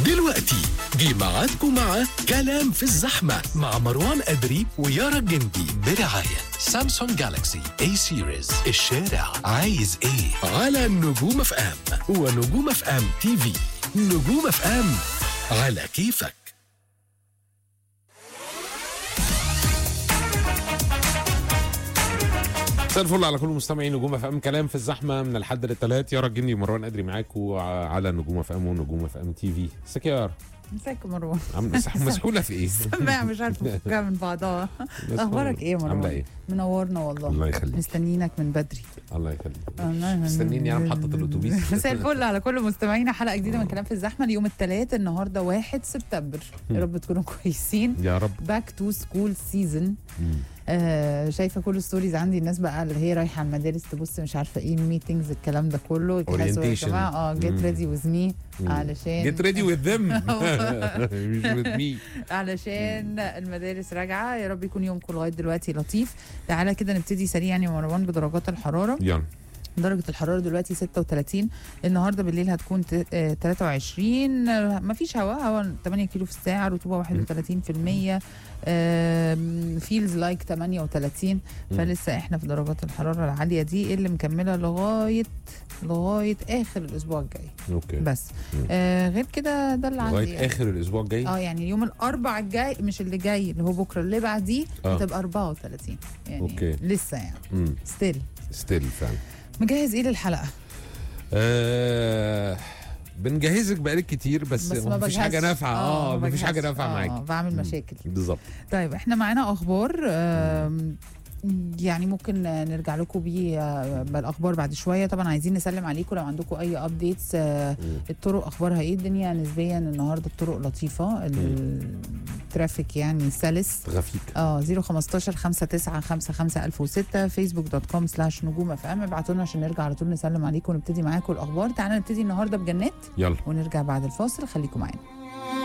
دلوقتي جه ميعادكم مع كلام في الزحمة مع مروان أدري ويارا الجندي برعاية سامسونج جالاكسي اي سيريز الشارع عايز ايه على نجوم اف ام ونجوم اف ام تي في نجوم اف ام على كيفك مساء الفل على كل مستمعين نجوم اف ام كلام في الزحمه من الحد للثلاث يارا الجندي ومروان ادري معاكم على نجوم اف ام ونجوم اف ام تي في ازيك يا يارا ازيك يا مروان عم مسحوله في ايه؟ سامع مش عارفه افكها من بعضها اخبارك ايه يا مروان عامله ايه؟ منورنا والله الله يخليك مستنيينك من بدري الله يخليك مستنيني انا محطه الاتوبيس مساء الفل على كل مستمعينا حلقه جديده من كلام في الزحمه اليوم الثلاث النهارده 1 سبتمبر يا رب تكونوا كويسين يا رب باك تو سكول سيزون آه شايفه كل الستوريز عندي الناس بقى اللي هي رايحه على المدارس تبص مش عارفه ايه ميتنجز الكلام ده كله يجهزوا يا Orientation. جماعه اه جيت مم. ريدي وذ مي علشان جيت ريدي وذ ذم مش وذ مي علشان المدارس راجعه يا رب يكون يومكم لغايه دلوقتي لطيف تعالى كده نبتدي سريعا يا مروان بدرجات الحراره يلا درجة الحرارة دلوقتي 36 النهاردة بالليل هتكون ت- آه، 23 آه، مفيش هواء هواء 8 كيلو في الساعة رطوبة 31% فيلز لايك 38 فلسه احنا في درجات الحرارة العالية دي اللي مكملة لغاية لغاية آخر الأسبوع الجاي اوكي بس آه غير كده ده اللي عندي لغايه يعني. اخر الاسبوع الجاي اه يعني يوم الاربع الجاي مش اللي جاي اللي هو بكره اللي بعديه آه. هتبقى 34 يعني أوكي. لسه يعني امم ستيل ستيل فعلا مجهز ايه للحلقه آه بنجهزك بقالك كتير بس, بس ما مفيش بجهزش. حاجه نافعه اه ما مفيش حاجه بجهزش. نافعه آه معاك بعمل مشاكل بالظبط طيب احنا معانا اخبار آم، يعني ممكن نرجع لكم بيه آه، بالاخبار بعد شويه طبعا عايزين نسلم عليكم لو عندكم اي ابديتس الطرق اخبارها ايه الدنيا نسبيا النهارده الطرق لطيفه الترافيك يعني سلس غفيك اه 015 59 55 1006 فيسبوك دوت كوم سلاش نجوم اف ام ابعتوا لنا عشان نرجع على طول نسلم عليكم ونبتدي معاكم الاخبار تعالى نبتدي النهارده بجنات يلا ونرجع بعد الفاصل خليكم معانا